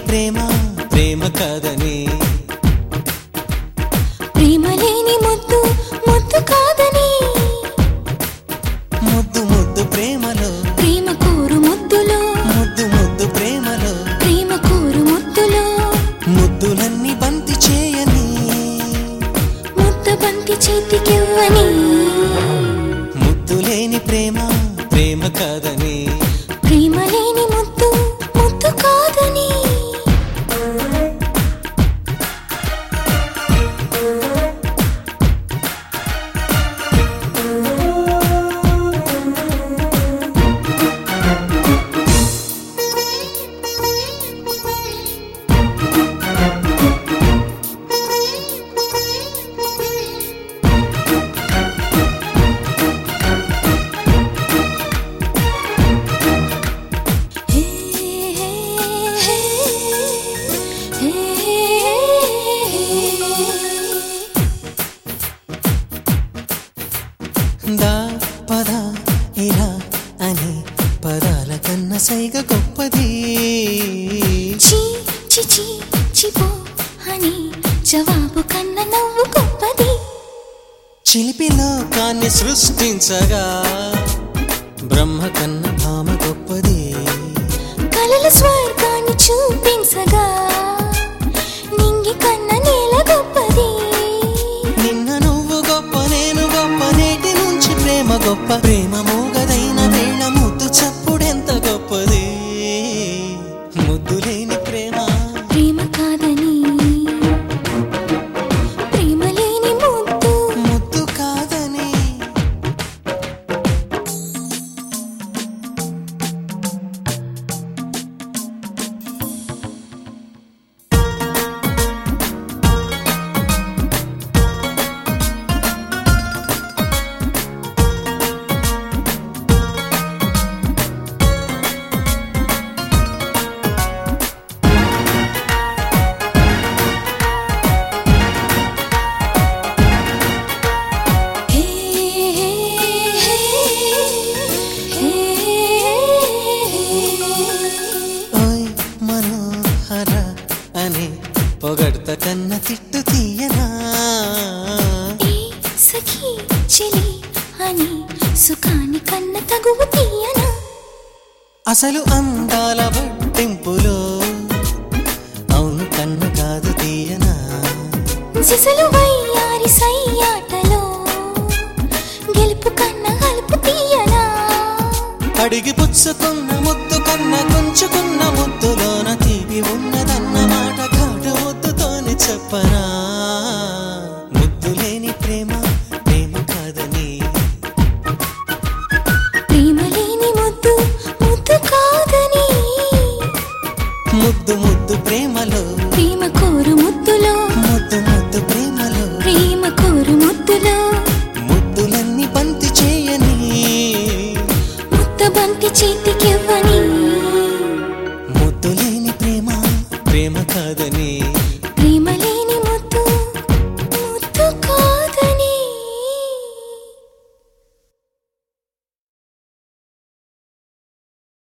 ప్రేమ ప్రేమ కాదని ప్రేమ లేని ముద్దు ముద్దు కాదని ముద్దు ముద్దు ప్రేమలో ప్రేమ కోరు ముద్దులో ముద్దు ముద్దు ప్రేమలో ప్రేమ కోరు ముద్దులో ముద్దులన్నీ బంతి చేయని ముద్ద బంతి చేతికివ్వని ముద్దు లేని ప్రేమ ప్రేమ కాదని ప్రేమ లేని ముద్దు ముద్దు కాదని హే హే హే దా పద ఇలా అని పదాల కన్న సైగ గొప్పది చి చి చి చిపో అని జవాబు కన్న నవ్వు గొప్పది చిలిపి లోకాన్ని సృష్టించగా బ్రహ్మ కన్న భామ గొప్పది కలల స్వర్గాన్ని చూపించగా నింగి కన్న నేల గొప్పది నిన్న నువ్వు గొప్ప నేను గొప్ప నేటి నుంచి ప్రేమ గొప్ప ప్రేమ మూగదైన వేళ ముద్దు చప్పుడెంత గొప్పది ముద్దు లేని ప్రేమ ప్రేమ కాదని ప్రేమ లేని ముద్దు ముద్దు కాదని హే హే హే ఓయ్ మనోహర అని పొగడ్త కన్న తిట్టు తీయనా ఏ సఖీ చెలి అని సుఖాన్ని కన్న తగువు తీయనా అసలు అందాల పట్టింపులో అవును కన్న కాదు తీయనా సిసలు వయ్యారి సయ్యాటలో గెలుపు కన్న గలుపు తీయనా అడిగి పుచ్చుకున్న ముద్దు కన్న కొంచుకున్న ముద్దులోన తీపి ఉన్నదన్న మాట ఘాటు ముద్దుతోని చెప్పనా ముద్దు లేని ప్రేమ ప్రేమ కాదని ప్రేమ లేని ముద్దు ముద్దు కాదని ముద్దు ముద్దు ప్రేమలో ప్రేమ కోరు ముద్దులో ముద్దు ముద్దు ప్రేమలో ప్రేమ కోరు ముద్దులో ముద్దులన్నీ బంతి చేయని ముద్ద బంతి చేతికివ్వని ముద్దు లేని ప్రేమ ప్రేమ కాదని ప్రేమ లేని